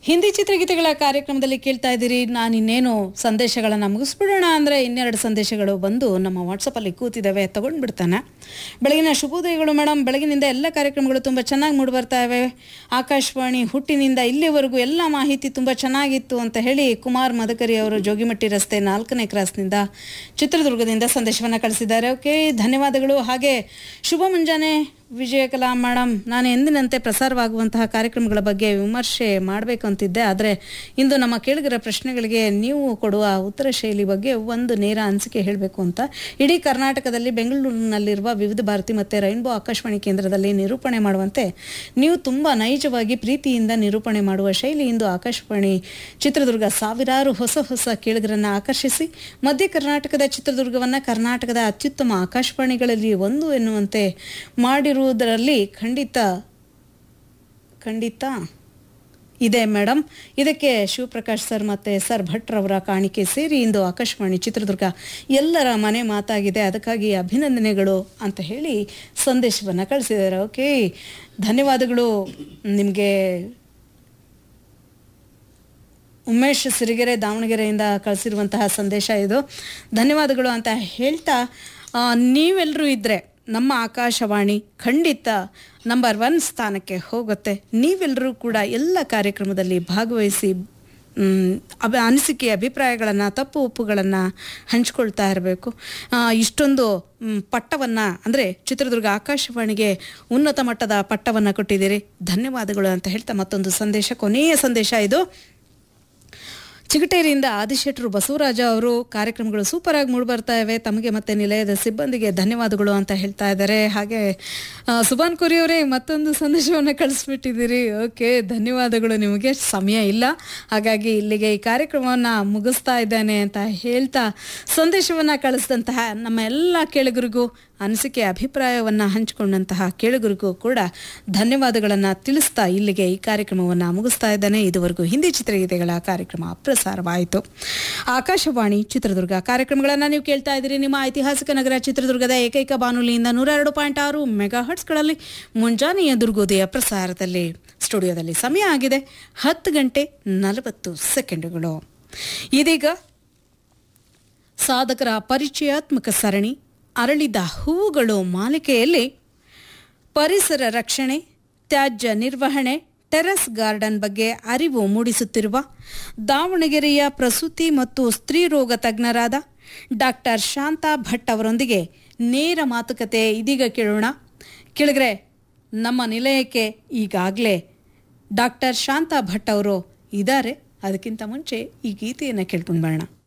ಹಿಂದಿ ಚಿತ್ರಗೀತೆಗಳ ಕಾರ್ಯಕ್ರಮದಲ್ಲಿ ಕೇಳ್ತಾ ಇದ್ದೀರಿ ನಾನು ಇನ್ನೇನು ಸಂದೇಶಗಳನ್ನು ಮುಗಿಸ್ಬಿಡೋಣ ಅಂದರೆ ಇನ್ನೆರಡು ಸಂದೇಶಗಳು ಬಂದು ನಮ್ಮ ವಾಟ್ಸಪ್ಪಲ್ಲಿ ಕೂತಿದ್ದಾವೆ ತಗೊಂಡ್ಬಿಡ್ತಾನೆ ಬೆಳಗಿನ ಶುಭೋದಯಗಳು ಮೇಡಮ್ ಬೆಳಗಿನಿಂದ ಎಲ್ಲ ಕಾರ್ಯಕ್ರಮಗಳು ತುಂಬ ಚೆನ್ನಾಗಿ ಮೂಡಿ ಬರ್ತಾ ಇವೆ ಆಕಾಶವಾಣಿ ಹುಟ್ಟಿನಿಂದ ಇಲ್ಲಿವರೆಗೂ ಎಲ್ಲ ಮಾಹಿತಿ ತುಂಬ ಚೆನ್ನಾಗಿತ್ತು ಅಂತ ಹೇಳಿ ಕುಮಾರ್ ಮದಕರಿ ಅವರು ಜೋಗಿಮಟ್ಟಿ ರಸ್ತೆ ನಾಲ್ಕನೇ ಕ್ರಾಸ್ನಿಂದ ಚಿತ್ರದುರ್ಗದಿಂದ ಸಂದೇಶವನ್ನು ಕಳಿಸಿದ್ದಾರೆ ಓಕೆ ಧನ್ಯವಾದಗಳು ಹಾಗೆ ಶುಭ ಮುಂಜಾನೆ ವಿಜಯಕಲಾ ಮೇಡಮ್ ನಾನು ಎಂದಿನಂತೆ ಪ್ರಸಾರವಾಗುವಂತಹ ಕಾರ್ಯಕ್ರಮಗಳ ಬಗ್ಗೆ ವಿಮರ್ಶೆ ಮಾಡಬೇಕು ಅಂತಿದ್ದೆ ಆದರೆ ಇಂದು ನಮ್ಮ ಕೇಳಿಗರ ಪ್ರಶ್ನೆಗಳಿಗೆ ನೀವು ಕೊಡುವ ಉತ್ತರ ಶೈಲಿ ಬಗ್ಗೆ ಒಂದು ನೇರ ಅನಿಸಿಕೆ ಹೇಳಬೇಕು ಅಂತ ಇಡೀ ಕರ್ನಾಟಕದಲ್ಲಿ ಬೆಂಗಳೂರಿನಲ್ಲಿರುವ ವಿವಿಧ ಭಾರತಿ ಮತ್ತು ರೈನ್ಬೋ ಆಕಾಶವಾಣಿ ಕೇಂದ್ರದಲ್ಲಿ ನಿರೂಪಣೆ ಮಾಡುವಂತೆ ನೀವು ತುಂಬ ನೈಜವಾಗಿ ಪ್ರೀತಿಯಿಂದ ನಿರೂಪಣೆ ಮಾಡುವ ಶೈಲಿ ಇಂದು ಆಕಾಶವಾಣಿ ಚಿತ್ರದುರ್ಗ ಸಾವಿರಾರು ಹೊಸ ಹೊಸ ಕೇಳಿಗರನ್ನು ಆಕರ್ಷಿಸಿ ಮಧ್ಯ ಕರ್ನಾಟಕದ ಚಿತ್ರದುರ್ಗವನ್ನು ಕರ್ನಾಟಕದ ಅತ್ಯುತ್ತಮ ಆಕಾಶವಾಣಿಗಳಲ್ಲಿ ಒಂದು ಎನ್ನುವಂತೆ ಮಾಡಿರುವುದರಲ್ಲಿ ಖಂಡಿತ ಖಂಡಿತ ಇದೆ ಮೇಡಮ್ ಇದಕ್ಕೆ ಶಿವಪ್ರಕಾಶ್ ಸರ್ ಮತ್ತು ಸರ್ ಭಟ್ರವರ ಕಾಣಿಕೆ ಸೇರಿ ಇಂದು ಆಕಾಶವಾಣಿ ಚಿತ್ರದುರ್ಗ ಎಲ್ಲರ ಮನೆ ಮಾತಾಗಿದೆ ಅದಕ್ಕಾಗಿ ಅಭಿನಂದನೆಗಳು ಅಂತ ಹೇಳಿ ಸಂದೇಶವನ್ನು ಕಳಿಸಿದ್ದಾರೆ ಓಕೆ ಧನ್ಯವಾದಗಳು ನಿಮಗೆ ಉಮೇಶ್ ಸಿರಿಗೆರೆ ದಾವಣಗೆರೆಯಿಂದ ಕಳಿಸಿರುವಂತಹ ಸಂದೇಶ ಇದು ಧನ್ಯವಾದಗಳು ಅಂತ ಹೇಳ್ತಾ ಆ, ನೀವೆಲ್ಲರೂ ಇದ್ದರೆ ನಮ್ಮ ಆಕಾಶವಾಣಿ ಖಂಡಿತ ನಂಬರ್ ಒನ್ ಸ್ಥಾನಕ್ಕೆ ಹೋಗುತ್ತೆ ನೀವೆಲ್ಲರೂ ಕೂಡ ಎಲ್ಲ ಕಾರ್ಯಕ್ರಮದಲ್ಲಿ ಭಾಗವಹಿಸಿ ಮ್, ಅಭಿ ಅನಿಸಿಕೆ ಅಭಿಪ್ರಾಯಗಳನ್ನು ತಪ್ಪು ಒಪ್ಪುಗಳನ್ನು ಹಂಚ್ಕೊಳ್ತಾ ಇರಬೇಕು ಇಷ್ಟೊಂದು ಮ್, ಪಟ್ಟವನ್ನು ಅಂದರೆ ಚಿತ್ರದುರ್ಗ ಆಕಾಶವಾಣಿಗೆ ಉನ್ನತ ಮಟ್ಟದ ಪಟ್ಟವನ್ನು ಕೊಟ್ಟಿದ್ದೀರಿ ಧನ್ಯವಾದಗಳು ಅಂತ ಹೇಳ್ತಾ ಮತ್ತೊಂದು ಸಂದೇಶ ಕೊನೆಯ ಸಂದೇಶ ಇದು ಚಿಗಟೇರಿಯಿಂದ ಆದಿಶೆಟ್ರು ಬಸವರಾಜ ಅವರು ಕಾರ್ಯಕ್ರಮಗಳು ಸೂಪರ್ ಆಗಿ ಮೂಡಿ ಬರ್ತಾ ಇವೆ ತಮಗೆ ಮತ್ತೆ ನಿಲಯದ ಸಿಬ್ಬಂದಿಗೆ ಧನ್ಯವಾದಗಳು ಅಂತ ಹೇಳ್ತಾ ಇದ್ದಾರೆ ಹಾಗೆ ಆ, ಸುಬಾನ್ ಕೊರಿ ಅವರೇ ಮತ್ತೊಂದು ಸಂದೇಶವನ್ನು ಕಳಿಸ್ಬಿಟ್ಟಿದ್ದೀರಿ ಓಕೆ ಧನ್ಯವಾದಗಳು ನಿಮಗೆ ಸಮಯ ಇಲ್ಲ ಹಾಗಾಗಿ ಇಲ್ಲಿಗೆ ಈ ಕಾರ್ಯಕ್ರಮವನ್ನು ಮುಗಿಸ್ತಾ ಇದ್ದೇನೆ ಅಂತ ಹೇಳ್ತಾ ಸಂದೇಶವನ್ನು ಕಳಿಸಿದಂತಹ ನಮ್ಮ ಎಲ್ಲ ಕೇಳುಗರಿಗೂ ಅನಿಸಿಕೆ ಅಭಿಪ್ರಾಯವನ್ನು ಹಂಚಿಕೊಂಡಂತಹ ಕೇಳುಗರಿಗೂ ಕೂಡ ಧನ್ಯವಾದಗಳನ್ನು ತಿಳಿಸ್ತಾ ಇಲ್ಲಿಗೆ ಈ ಕಾರ್ಯಕ್ರಮವನ್ನು ಮುಗಿಸ್ತಾ ಇದ್ದೇನೆ ಇದುವರೆಗೂ ಹಿಂದಿ ಚಿತ್ರಗೀತೆಗಳ ಕಾರ್ಯಕ್ರಮ ಪ್ರಸಾರವಾಯಿತು ಆಕಾಶವಾಣಿ ಚಿತ್ರದುರ್ಗ ಕಾರ್ಯಕ್ರಮಗಳನ್ನು ನೀವು ಕೇಳ್ತಾ ಇದ್ದೀರಿ ನಿಮ್ಮ ಐತಿಹಾಸಿಕ ನಗರ ಚಿತ್ರದುರ್ಗದ ಏಕೈಕ ಬಾನುಲಿಯಿಂದ ನೂರ ಎರಡು ಪಾಯಿಂಟ್ ಆರು ಮೆಗಾ ಹರ್ಟ್ಸ್ಗಳಲ್ಲಿ ಮುಂಜಾನೆಯ ದುರ್ಗೋದಯ ಪ್ರಸಾರದಲ್ಲಿ ಸ್ಟುಡಿಯೋದಲ್ಲಿ ಸಮಯ ಆಗಿದೆ ಹತ್ತು ಗಂಟೆ ನಲವತ್ತು ಸೆಕೆಂಡುಗಳು ಇದೀಗ ಸಾಧಕರ ಪರಿಚಯಾತ್ಮಕ ಸರಣಿ ಅರಳಿದ ಹೂವುಗಳು ಮಾಲಿಕೆಯಲ್ಲಿ ಪರಿಸರ ರಕ್ಷಣೆ ತ್ಯಾಜ್ಯ ನಿರ್ವಹಣೆ ಟೆರೆಸ್ ಗಾರ್ಡನ್ ಬಗ್ಗೆ ಅರಿವು ಮೂಡಿಸುತ್ತಿರುವ ದಾವಣಗೆರೆಯ ಪ್ರಸೂತಿ ಮತ್ತು ಸ್ತ್ರೀರೋಗ ತಜ್ಞರಾದ ಡಾಕ್ಟರ್ ಶಾಂತಾ ಭಟ್ ಅವರೊಂದಿಗೆ ನೇರ ಮಾತುಕತೆ ಇದೀಗ ಕೇಳೋಣ ಕೇಳಿದ್ರೆ ನಮ್ಮ ನಿಲಯಕ್ಕೆ ಈಗಾಗಲೇ ಡಾಕ್ಟರ್ ಶಾಂತಾ ಭಟ್ ಅವರು ಇದ್ದಾರೆ ಅದಕ್ಕಿಂತ ಮುಂಚೆ ಈ ಗೀತೆಯನ್ನು ಕೇಳ್ಕೊಂಡು ಬರೋಣ